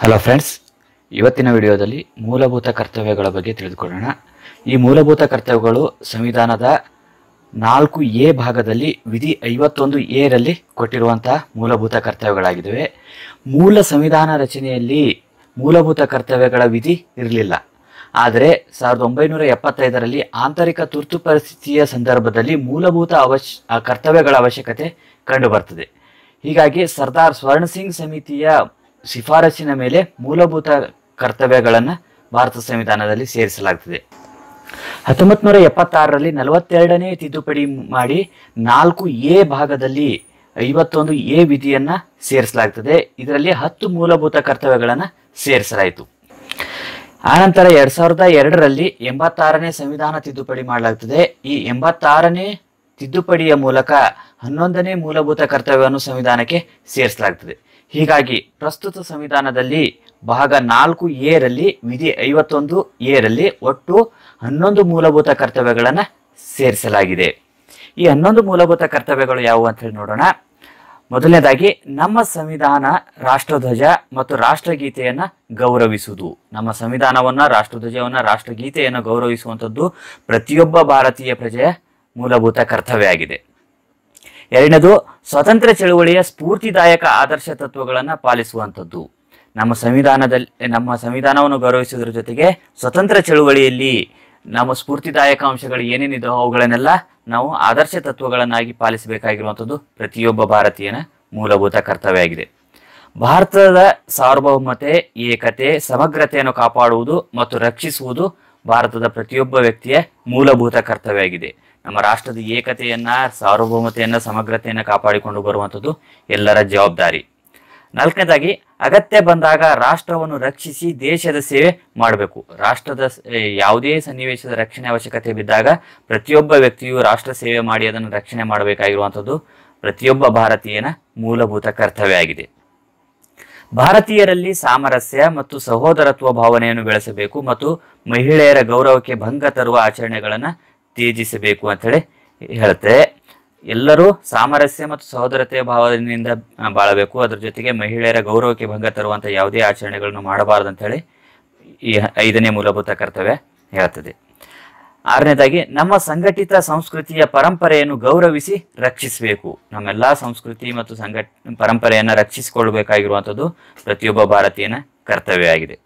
hello friends ಇವತ್ತಿನ ವಿಡಿಯೋದಲ್ಲಿ ಮೂಲಭೂತ ಕರ್ತವ್ಯಗಳ ಬಗ್ಗೆ ತಿಳಿದುಕೊಳ್ಳೋಣ ಈ ಮೂಲಭೂತ ಕರ್ತವ್ಯಗಳು ಸಂವಿಧಾನದ ನಾಲ್ಕು ಎ ಭಾಗದಲ್ಲಿ ವಿಧಿ ಐವತ್ತೊಂದು ಎರಲ್ಲಿ ಕೊಟ್ಟಿರುವಂತಹ ಮೂಲಭೂತ ಕರ್ತವ್ಯಗಳಾಗಿದ್ದಾವೆ ಮೂಲ ಸಂವಿಧಾನ ರಚನೆಯಲ್ಲಿ ಮೂಲಭೂತ ಕರ್ತವ್ಯಗಳ ವಿಧಿ ಇರಲಿಲ್ಲ ಆದರೆ ಸಾವಿರದ ಒಂಬೈನೂರ ಎಪ್ಪತ್ತೈದರಲ್ಲಿ ಆಂತರಿಕ ತುರ್ತು ಪರಿಸ್ಥಿತಿಯ ಸಂದರ್ಭದಲ್ಲಿ ಮೂಲಭೂತ ಅವಶ್ಯ ಆ ಕರ್ತವ್ಯಗಳ ಅವಶ್ಯಕತೆ ಕಂಡುಬರ್ತದೆ ಹೀಗಾಗಿ ಸರ್ದಾರ್ ಸ್ವರ್ಣ ಸಿಂಗ್ ಸಮಿತಿಯ ಶಿಫಾರಸಿನ ಮೇಲೆ ಮೂಲಭೂತ ಕರ್ತವ್ಯಗಳನ್ನು ಭಾರತ ಸಂವಿಧಾನದಲ್ಲಿ ಸೇರಿಸಲಾಗ್ತದೆ ಹತ್ತೊಂಬತ್ತು ನೂರ ಎಪ್ಪತ್ತಾರರಲ್ಲಿ ನಲವತ್ತೆರಡನೇ ತಿದ್ದುಪಡಿ ಮಾಡಿ ನಾಲ್ಕು ಎ ಭಾಗದಲ್ಲಿ ಐವತ್ತೊಂದು ಎ ವಿಧಿಯನ್ನ ಸೇರಿಸಲಾಗ್ತದೆ ಇದರಲ್ಲಿ ಹತ್ತು ಮೂಲಭೂತ ಕರ್ತವ್ಯಗಳನ್ನು ಸೇರಿಸಲಾಯಿತು ಆನಂತರ ಎರಡ್ ಸಾವಿರದ ಎರಡರಲ್ಲಿ ಎಂಬತ್ತಾರನೇ ಸಂವಿಧಾನ ತಿದ್ದುಪಡಿ ಮಾಡಲಾಗ್ತದೆ ಈ ಎಂಬತ್ತಾರನೇ ತಿದ್ದುಪಡಿಯ ಮೂಲಕ ಹನ್ನೊಂದನೇ ಮೂಲಭೂತ ಕರ್ತವ್ಯವನ್ನು ಸಂವಿಧಾನಕ್ಕೆ ಸೇರಿಸಲಾಗ್ತದೆ ಹೀಗಾಗಿ ಪ್ರಸ್ತುತ ಸಂವಿಧಾನದಲ್ಲಿ ಭಾಗ ನಾಲ್ಕು ಎರಲ್ಲಿ ವಿಧಿ ಐವತ್ತೊಂದು ಎರಲ್ಲಿ ಒಟ್ಟು ಹನ್ನೊಂದು ಮೂಲಭೂತ ಕರ್ತವ್ಯಗಳನ್ನು ಸೇರಿಸಲಾಗಿದೆ ಈ ಹನ್ನೊಂದು ಮೂಲಭೂತ ಕರ್ತವ್ಯಗಳು ಯಾವುವು ಅಂತ ಹೇಳಿ ನೋಡೋಣ ಮೊದಲನೇದಾಗಿ ನಮ್ಮ ಸಂವಿಧಾನ ರಾಷ್ಟ್ರಧ್ವಜ ಮತ್ತು ರಾಷ್ಟ್ರಗೀತೆಯನ್ನ ಗೌರವಿಸುವುದು ನಮ್ಮ ಸಂವಿಧಾನವನ್ನ ರಾಷ್ಟ್ರಧ್ವಜವನ್ನ ರಾಷ್ಟ್ರಗೀತೆಯನ್ನು ಗೌರವಿಸುವಂಥದ್ದು ಪ್ರತಿಯೊಬ್ಬ ಭಾರತೀಯ ಪ್ರಜೆಯ ಮೂಲಭೂತ ಕರ್ತವ್ಯ ಆಗಿದೆ ಎರಡನೇದು ಸ್ವತಂತ್ರ ಚಳುವಳಿಯ ಸ್ಫೂರ್ತಿದಾಯಕ ಆದರ್ಶ ತತ್ವಗಳನ್ನು ಪಾಲಿಸುವಂಥದ್ದು ನಮ್ಮ ಸಂವಿಧಾನದಲ್ಲಿ ನಮ್ಮ ಸಂವಿಧಾನವನ್ನು ಗೌರವಿಸುವುದರ ಜೊತೆಗೆ ಸ್ವತಂತ್ರ ಚಳುವಳಿಯಲ್ಲಿ ನಮ್ಮ ಸ್ಫೂರ್ತಿದಾಯಕ ಅಂಶಗಳು ಏನೇನಿದಾವೋ ಅವುಗಳನ್ನೆಲ್ಲ ನಾವು ಆದರ್ಶ ತತ್ವಗಳನ್ನಾಗಿ ಪಾಲಿಸಬೇಕಾಗಿರುವಂಥದ್ದು ಪ್ರತಿಯೊಬ್ಬ ಭಾರತೀಯನ ಮೂಲಭೂತ ಕರ್ತವ್ಯ ಆಗಿದೆ ಭಾರತದ ಸಾರ್ವಭೌಮತೆ ಏಕತೆ ಸಮಗ್ರತೆಯನ್ನು ಕಾಪಾಡುವುದು ಮತ್ತು ರಕ್ಷಿಸುವುದು ಭಾರತದ ಪ್ರತಿಯೊಬ್ಬ ವ್ಯಕ್ತಿಯ ಮೂಲಭೂತ ಕರ್ತವ್ಯ ಆಗಿದೆ ನಮ್ಮ ರಾಷ್ಟ್ರದ ಏಕತೆಯನ್ನ ಸಾರ್ವಭೌಮತೆಯನ್ನ ಸಮಗ್ರತೆಯನ್ನ ಕಾಪಾಡಿಕೊಂಡು ಬರುವಂಥದ್ದು ಎಲ್ಲರ ಜವಾಬ್ದಾರಿ ನಾಲ್ಕನೇದಾಗಿ ಅಗತ್ಯ ಬಂದಾಗ ರಾಷ್ಟ್ರವನ್ನು ರಕ್ಷಿಸಿ ದೇಶದ ಸೇವೆ ಮಾಡಬೇಕು ರಾಷ್ಟ್ರದ ಸ- ಏ, ಯಾವುದೇ ಸನ್ನಿವೇಶದ ರಕ್ಷಣೆ ಅವಶ್ಯಕತೆ ಬಿದ್ದಾಗ ಪ್ರತಿಯೊಬ್ಬ ವ್ಯಕ್ತಿಯು ರಾಷ್ಟ್ರ ಸೇವೆ ಮಾಡಿ ಅದನ್ನು ರಕ್ಷಣೆ ಮಾಡಬೇಕಾಗಿರುವಂಥದ್ದು ಪ್ರತಿಯೊಬ್ಬ ಭಾರತೀಯನ ಮೂಲಭೂತ ಕರ್ತವ್ಯ ಆಗಿದೆ ಭಾರತೀಯರಲ್ಲಿ ಸಾಮರಸ್ಯ ಮತ್ತು ಸಹೋದರತ್ವ ಭಾವನೆಯನ್ನು ಬೆಳೆಸಬೇಕು ಮತ್ತು ಮಹಿಳೆಯರ ಗೌರವಕ್ಕೆ ಭಂಗ ತರುವ ಆಚರಣೆಗಳನ್ನು ತ್ಯಜಿಸಬೇಕು ಅಂತೇಳಿ ಹೇಳುತ್ತೆ ಎಲ್ಲರೂ ಸಾಮರಸ್ಯ ಮತ್ತು ಸಹೋದರತೆಯ ಭಾವನೆಯಿಂದ ಆ, ಬಾಳಬೇಕು ಅದ್ರ ಜೊತೆಗೆ ಮಹಿಳೆಯರ ಗೌರವಕ್ಕೆ ಭಂಗ ತರುವಂಥ ಯಾವುದೇ ಆಚರಣೆಗಳನ್ನು ಮಾಡಬಾರದು ಅಂತೇಳಿ ಈ ಐದನೇ ಮೂಲಭೂತ ಕರ್ತವ್ಯ ಹೇಳ್ತದೆ ಆರನೇದಾಗಿ ನಮ್ಮ ಸಂಘಟಿತ ಸಂಸ್ಕೃತಿಯ ಪರಂಪರೆಯನ್ನು ಗೌರವಿಸಿ ರಕ್ಷಿಸಬೇಕು ನಮ್ಮೆಲ್ಲಾ ಸಂಸ್ಕೃತಿ ಮತ್ತು ಸಂಘಟ ಪರಂಪರೆಯನ್ನು ರಕ್ಷಿಸಿಕೊಳ್ಳಬೇಕಾಗಿರುವಂಥದ್ದು ಪ್ರತಿಯೊಬ್ಬ ಭಾರತೀಯನ ಕರ್ತವ್ಯ ಆಗಿದೆ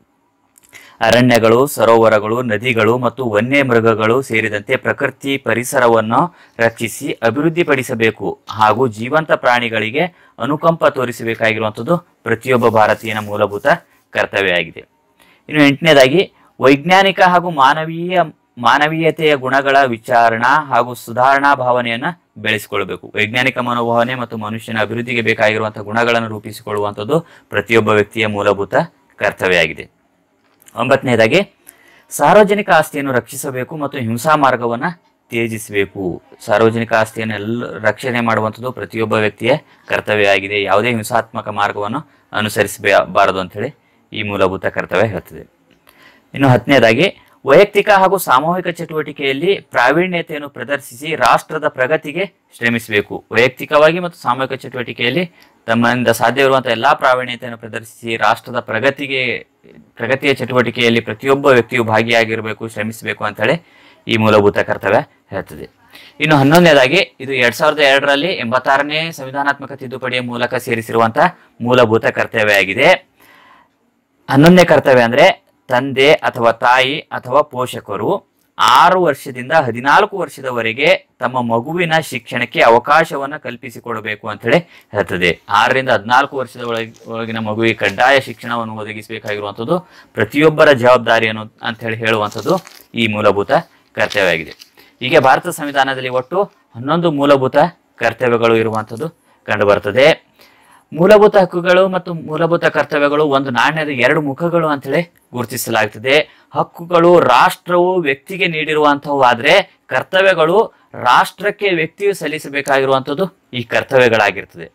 ಅರಣ್ಯಗಳು ಸರೋವರಗಳು ನದಿಗಳು ಮತ್ತು ವನ್ಯ ಮೃಗಗಳು ಸೇರಿದಂತೆ ಪ್ರಕೃತಿ ಪರಿಸರವನ್ನು ರಕ್ಷಿಸಿ ಅಭಿವೃದ್ಧಿಪಡಿಸಬೇಕು ಹಾಗೂ ಜೀವಂತ ಪ್ರಾಣಿಗಳಿಗೆ ಅನುಕಂಪ ತೋರಿಸಬೇಕಾಗಿರುವಂಥದ್ದು ಪ್ರತಿಯೊಬ್ಬ ಭಾರತೀಯನ ಮೂಲಭೂತ ಕರ್ತವ್ಯ ಆಗಿದೆ ಇನ್ನು ಎಂಟನೇದಾಗಿ ವೈಜ್ಞಾನಿಕ ಹಾಗೂ ಮಾನವೀಯ ಮಾನವೀಯತೆಯ ಗುಣಗಳ ವಿಚಾರಣಾ ಹಾಗೂ ಸುಧಾರಣಾ ಭಾವನೆಯನ್ನ ಬೆಳೆಸಿಕೊಳ್ಳಬೇಕು ವೈಜ್ಞಾನಿಕ ಮನೋಭಾವನೆ ಮತ್ತು ಮನುಷ್ಯನ ಅಭಿವೃದ್ಧಿಗೆ ಬೇಕಾಗಿರುವಂತಹ ಗುಣಗಳನ್ನು ರೂಪಿಸಿಕೊಳ್ಳುವಂಥದ್ದು ಪ್ರತಿಯೊಬ್ಬ ವ್ಯಕ್ತಿಯ ಮೂಲಭೂತ ಕರ್ತವ್ಯ ಆಗಿದೆ ಒಂಬತ್ತನೇದಾಗಿ ಸಾರ್ವಜನಿಕ ಆಸ್ತಿಯನ್ನು ರಕ್ಷಿಸಬೇಕು ಮತ್ತು ಹಿಂಸಾ ಮಾರ್ಗವನ್ನು ತ್ಯಜಿಸಬೇಕು ಸಾರ್ವಜನಿಕ ಆಸ್ತಿಯನ್ನು ಎಲ್ಲ ರಕ್ಷಣೆ ಮಾಡುವಂಥದ್ದು ಪ್ರತಿಯೊಬ್ಬ ವ್ಯಕ್ತಿಯ ಕರ್ತವ್ಯ ಆಗಿದೆ ಯಾವುದೇ ಹಿಂಸಾತ್ಮಕ ಮಾರ್ಗವನ್ನು ಅನುಸರಿಸಬಾರದು ಅಂತೇಳಿ ಈ ಮೂಲಭೂತ ಕರ್ತವ್ಯ ಹೇಳ್ತದೆ ಇನ್ನು ಹತ್ತನೇದಾಗಿ ವೈಯಕ್ತಿಕ ಹಾಗೂ ಸಾಮೂಹಿಕ ಚಟುವಟಿಕೆಯಲ್ಲಿ ಪ್ರಾವೀಣ್ಯತೆಯನ್ನು ಪ್ರದರ್ಶಿಸಿ ರಾಷ್ಟ್ರದ ಪ್ರಗತಿಗೆ ಶ್ರಮಿಸಬೇಕು ವೈಯಕ್ತಿಕವಾಗಿ ಮತ್ತು ಸಾಮೂಹಿಕ ಚಟುವಟಿಕೆಯಲ್ಲಿ ತಮ್ಮಿಂದ ಸಾಧ್ಯವಿರುವಂತಹ ಎಲ್ಲಾ ಪ್ರಾವೀಣ್ಯತೆಯನ್ನು ಪ್ರದರ್ಶಿಸಿ ರಾಷ್ಟ್ರದ ಪ್ರಗತಿಗೆ ಪ್ರಗತಿಯ ಚಟುವಟಿಕೆಯಲ್ಲಿ ಪ್ರತಿಯೊಬ್ಬ ವ್ಯಕ್ತಿಯು ಭಾಗಿಯಾಗಿರಬೇಕು ಶ್ರಮಿಸಬೇಕು ಅಂತೇಳಿ ಈ ಮೂಲಭೂತ ಕರ್ತವ್ಯ ಹೇಳ್ತದೆ ಇನ್ನು ಹನ್ನೊಂದನೇದಾಗಿ ಇದು ಎರಡ್ ಸಾವಿರದ ಎರಡರಲ್ಲಿ ಎಂಬತ್ತಾರನೇ ಸಂವಿಧಾನಾತ್ಮಕ ತಿದ್ದುಪಡಿಯ ಮೂಲಕ ಸೇರಿಸಿರುವಂತಹ ಮೂಲಭೂತ ಕರ್ತವ್ಯ ಆಗಿದೆ ಹನ್ನೊಂದನೇ ಕರ್ತವ್ಯ ಅಂದ್ರೆ ತಂದೆ ಅಥವಾ ತಾಯಿ ಅಥವಾ ಪೋಷಕರು ಆರು ವರ್ಷದಿಂದ ಹದಿನಾಲ್ಕು ವರ್ಷದವರೆಗೆ ತಮ್ಮ ಮಗುವಿನ ಶಿಕ್ಷಣಕ್ಕೆ ಅವಕಾಶವನ್ನ ಕಲ್ಪಿಸಿಕೊಡಬೇಕು ಅಂತ ಹೇಳಿ ಹೇಳ್ತದೆ ಆರರಿಂದ ಹದಿನಾಲ್ಕು ವರ್ಷದ ಒಳಗೆ ಒಳಗಿನ ಮಗುವಿಗೆ ಕಡ್ಡಾಯ ಶಿಕ್ಷಣವನ್ನು ಒದಗಿಸಬೇಕಾಗಿರುವಂಥದ್ದು ಪ್ರತಿಯೊಬ್ಬರ ಜವಾಬ್ದಾರಿ ಅನ್ನೋ ಅಂತ ಹೇಳಿ ಹೇಳುವಂಥದ್ದು ಈ ಮೂಲಭೂತ ಕರ್ತವ್ಯ ಆಗಿದೆ ಹೀಗೆ ಭಾರತ ಸಂವಿಧಾನದಲ್ಲಿ ಒಟ್ಟು ಹನ್ನೊಂದು ಮೂಲಭೂತ ಕರ್ತವ್ಯಗಳು ಇರುವಂಥದ್ದು ಕಂಡುಬರ್ತದೆ ಮೂಲಭೂತ ಹಕ್ಕುಗಳು ಮತ್ತು ಮೂಲಭೂತ ಕರ್ತವ್ಯಗಳು ಒಂದು ನಾಣ್ಯದ ಎರಡು ಮುಖಗಳು ಅಂತೇಳಿ ಗುರುತಿಸಲಾಗ್ತದೆ ಹಕ್ಕುಗಳು ರಾಷ್ಟ್ರವು ವ್ಯಕ್ತಿಗೆ ನೀಡಿರುವಂಥವು ಆದ್ರೆ ಕರ್ತವ್ಯಗಳು ರಾಷ್ಟ್ರಕ್ಕೆ ವ್ಯಕ್ತಿಯು ಸಲ್ಲಿಸಬೇಕಾಗಿರುವಂಥದ್ದು ಈ ಕರ್ತವ್ಯಗಳಾಗಿರ್ತದೆ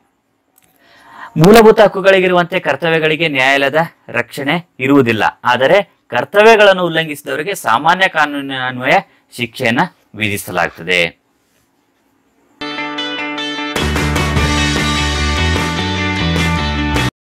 ಮೂಲಭೂತ ಹಕ್ಕುಗಳಿಗಿರುವಂತೆ ಕರ್ತವ್ಯಗಳಿಗೆ ನ್ಯಾಯಾಲಯದ ರಕ್ಷಣೆ ಇರುವುದಿಲ್ಲ ಆದರೆ ಕರ್ತವ್ಯಗಳನ್ನು ಉಲ್ಲಂಘಿಸಿದವರಿಗೆ ಸಾಮಾನ್ಯ ಕಾನೂನಿನ ಅನ್ವಯ ಶಿಕ್ಷೆಯನ್ನ ವಿಧಿಸಲಾಗ್ತದೆ